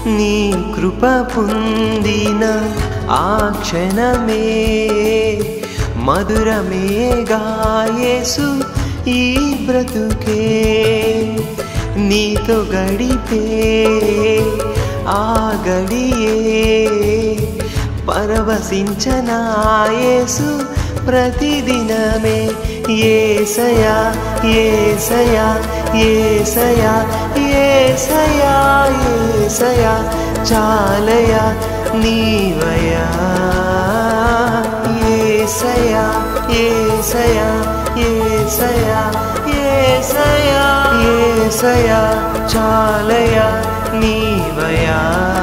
నీ కృప పొందిన ఆ క్షణమే మధురమేగా యేసు ఈ బ్రతుకే నీతో గడిపే ఆ గడియే పరవశించనా యేసు ప్రతిదినమే ఏసయా ఏసయా ఏసయా ఏసయా ఏసయా చాలయా నీవయా ఏసయా ఏసయా ఏసయా ఏసయా ఏసయా చాలయా నీవయా